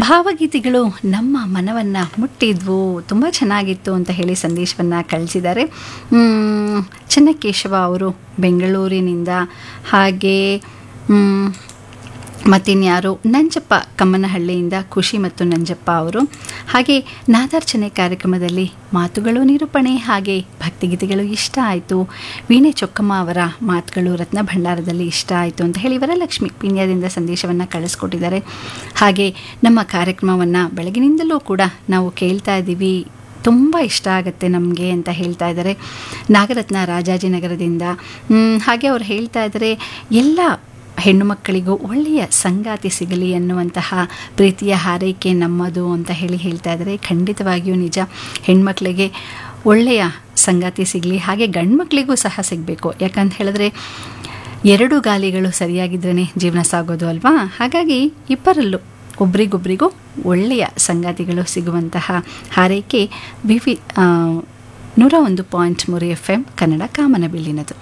ಭಾವಗೀತೆಗಳು ನಮ್ಮ ಮನವನ್ನು ಮುಟ್ಟಿದ್ವು ತುಂಬ ಚೆನ್ನಾಗಿತ್ತು ಅಂತ ಹೇಳಿ ಸಂದೇಶವನ್ನು ಕಳಿಸಿದ್ದಾರೆ ಮ್, ಚೆನ್ನಕೇಶವ ಅವರು ಬೆಂಗಳೂರಿನಿಂದ ಹಾಗೆ ಮ್, ಮತ್ತಿನ್ಯಾರು ನಂಜಪ್ಪ ಕಮ್ಮನಹಳ್ಳಿಯಿಂದ ಖುಷಿ ಮತ್ತು ನಂಜಪ್ಪ ಅವರು ಹಾಗೆ ನಾದಾರ್ಚನೆ ಕಾರ್ಯಕ್ರಮದಲ್ಲಿ ಮಾತುಗಳು ನಿರೂಪಣೆ ಹಾಗೆ ಭಕ್ತಿಗೀತೆಗಳು ಇಷ್ಟ ಆಯಿತು ವೀಣೆ ಚೊಕ್ಕಮ್ಮ ಅವರ ಮಾತುಗಳು ರತ್ನ ಭಂಡಾರದಲ್ಲಿ ಇಷ್ಟ ಆಯಿತು ಅಂತ ಹೇಳಿ ವರಲಕ್ಷ್ಮಿ ಪಿಣ್ಯದಿಂದ ಸಂದೇಶವನ್ನು ಕಳಿಸ್ಕೊಟ್ಟಿದ್ದಾರೆ ಹಾಗೆ ನಮ್ಮ ಕಾರ್ಯಕ್ರಮವನ್ನು ಬೆಳಗಿನಿಂದಲೂ ಕೂಡ ನಾವು ಕೇಳ್ತಾ ಇದ್ದೀವಿ ತುಂಬ ಇಷ್ಟ ಆಗುತ್ತೆ ನಮಗೆ ಅಂತ ಹೇಳ್ತಾ ಇದ್ದಾರೆ ನಾಗರತ್ನ ರಾಜಾಜಿನಗರದಿಂದ ಮ್, ಹಾಗೆ ಅವ್ರು ಹೇಳ್ತಾ ಇದ್ದಾರೆ ಎಲ್ಲ ಹೆಣ್ಣು ಮಕ್ಕಳಿಗೂ ಒಳ್ಳೆಯ ಸಂಗಾತಿ ಸಿಗಲಿ ಅನ್ನುವಂತಹ ಪ್ರೀತಿಯ ಹಾರೈಕೆ ನಮ್ಮದು ಅಂತ ಹೇಳಿ ಹೇಳ್ತಾ ಇದ್ದಾರೆ ಖಂಡಿತವಾಗಿಯೂ ನಿಜ ಹೆಣ್ಮಕ್ಳಿಗೆ ಒಳ್ಳೆಯ ಸಂಗಾತಿ ಸಿಗಲಿ ಹಾಗೆ ಗಂಡು ಮಕ್ಕಳಿಗೂ ಸಹ ಸಿಗಬೇಕು ಯಾಕಂತ ಹೇಳಿದ್ರೆ ಎರಡು ಗಾಲಿಗಳು ಸರಿಯಾಗಿದ್ರೇ ಜೀವನ ಸಾಗೋದು ಅಲ್ವಾ ಹಾಗಾಗಿ ಇಬ್ಬರಲ್ಲೂ ಒಬ್ರಿಗೊಬ್ರಿಗೂ ಒಳ್ಳೆಯ ಸಂಗಾತಿಗಳು ಸಿಗುವಂತಹ ಹಾರೈಕೆ ವಿವಿ ಆ, ನೂರ ಒಂದು ಪಾಯಿಂಟ್ ಮೂರು ಎಫ್ ಎಮ್ ಕನ್ನಡ ಕಾಮನಬಿಲ್ಲಿನದು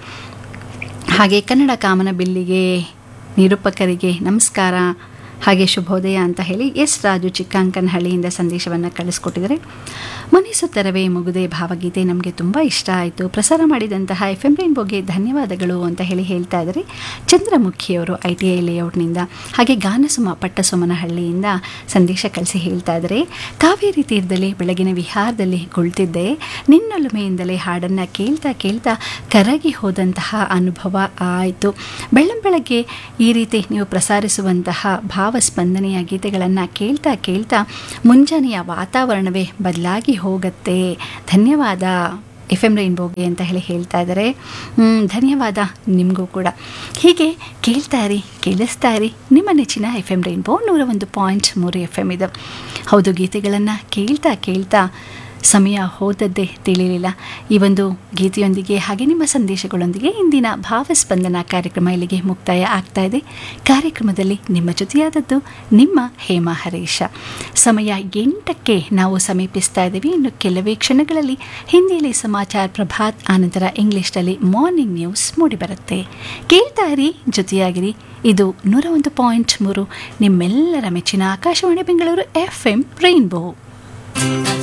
ಹಾಗೆ ಕನ್ನಡ ಕಾಮನಬಿಲ್ಲಿಗೆ ನಿರೂಪಕರಿಗೆ ನಮಸ್ಕಾರ ಹಾಗೆ ಶುಭೋದಯ ಅಂತ ಹೇಳಿ ಎಸ್ ರಾಜು ಚಿಕ್ಕಾಂಕನಹಳ್ಳಿಯಿಂದ ಸಂದೇಶವನ್ನು ಕಳಿಸ್ಕೊಟ್ಟಿದ್ದಾರೆ ಮನಿಸುತ್ತರವೇ ಮುಗುದೆ ಭಾವಗೀತೆ ನಮಗೆ ತುಂಬ ಇಷ್ಟ ಆಯಿತು ಪ್ರಸಾರ ಮಾಡಿದಂತಹ ಎಫ್ ಎಂ ರೈನ್ಬೋಗೆ ಧನ್ಯವಾದಗಳು ಅಂತ ಹೇಳಿ ಹೇಳ್ತಾ ಇದ್ದಾರೆ ಚಂದ್ರಮುಖಿಯವರು ಐ ಟಿ ಐ ಲೇಔಟ್ನಿಂದ ಹಾಗೆ ಗಾನಸುಮ ಪಟ್ಟಸುಮನಹಳ್ಳಿಯಿಂದ ಸಂದೇಶ ಕಳಿಸಿ ಹೇಳ್ತಾ ಇದ್ದಾರೆ ಕಾವೇರಿ ತೀರದಲ್ಲಿ ಬೆಳಗಿನ ವಿಹಾರದಲ್ಲಿ ಕುಳಿತಿದ್ದೆ ನಿನ್ನೊಲುಮೆಯಿಂದಲೇ ಹಾಡನ್ನು ಕೇಳ್ತಾ ಕೇಳ್ತಾ ಕರಗಿ ಹೋದಂತಹ ಅನುಭವ ಆಯಿತು ಬೆಳ್ಳಂ ಬೆಳಗ್ಗೆ ಈ ರೀತಿ ನೀವು ಪ್ರಸಾರಿಸುವಂತಹ ಭಾವಸ್ಪಂದನೆಯ ಗೀತೆಗಳನ್ನು ಕೇಳ್ತಾ ಕೇಳ್ತಾ ಮುಂಜಾನೆಯ ವಾತಾವರಣವೇ ಬದಲಾಗಿ ಹೋಗುತ್ತೆ ಧನ್ಯವಾದ ಎಫ್ ಎಮ್ ರೈನ್ಬೋಗೆ ಅಂತ ಹೇಳಿ ಹೇಳ್ತಾ ಇದ್ದಾರೆ ಹ್ಮ್, ಧನ್ಯವಾದ ನಿಮಗೂ ಕೂಡ ಹೀಗೆ ಕೇಳ್ತಾ ಇರಿ ಕೇಳಿಸ್ತಾ ಇರಿ ನಿಮ್ಮ ನೆಚ್ಚಿನ ಎಫ್ ಎಮ್ ರೈನ್ಬೋ ನೂರ ಒಂದು ಪಾಯಿಂಟ್ ಮೂರು ಎಫ್ ಎಮ್ ಇದು ಹೌದು ಗೀತೆಗಳನ್ನು ಕೇಳ್ತಾ ಕೇಳ್ತಾ ಸಮಯ ಹೋದದ್ದೇ ತಿಳಿಲಿಲ್ಲ ಈ ಒಂದು ಗೀತೆಯೊಂದಿಗೆ ಹಾಗೆ ನಿಮ್ಮ ಸಂದೇಶಗಳೊಂದಿಗೆ ಇಂದಿನ ಭಾವಸ್ಪಂದನ ಕಾರ್ಯಕ್ರಮ ಇಲ್ಲಿಗೆ ಮುಕ್ತಾಯ ಆಗ್ತಾ ಇದೆ ಕಾರ್ಯಕ್ರಮದಲ್ಲಿ ನಿಮ್ಮ ಜೊತೆಯಾದದ್ದು ನಿಮ್ಮ ಹೇಮಾ ಹರೀಶ ಸಮಯ ಎಂಟಕ್ಕೆ ನಾವು ಸಮೀಪಿಸ್ತಾ ಇದ್ದೀವಿ ಇನ್ನು ಕೆಲವೇ ಕ್ಷಣಗಳಲ್ಲಿ ಹಿಂದಿಯಲ್ಲಿ ಸಮಾಚಾರ ಪ್ರಭಾತ್ ಆನಂತರ ಇಂಗ್ಲಿಷ್ನಲ್ಲಿ ಮಾರ್ನಿಂಗ್ ನ್ಯೂಸ್ ಮೂಡಿಬರುತ್ತೆ ಕೇಳ್ತಾ ಇರಿ ಜೊತೆಯಾಗಿರಿ ಇದು ನೂರ ಒಂದು ಪಾಯಿಂಟ್ ಮೂರು ನಿಮ್ಮೆಲ್ಲರ ಮೆಚ್ಚಿನ Akashvani Bengaluru F M rainbow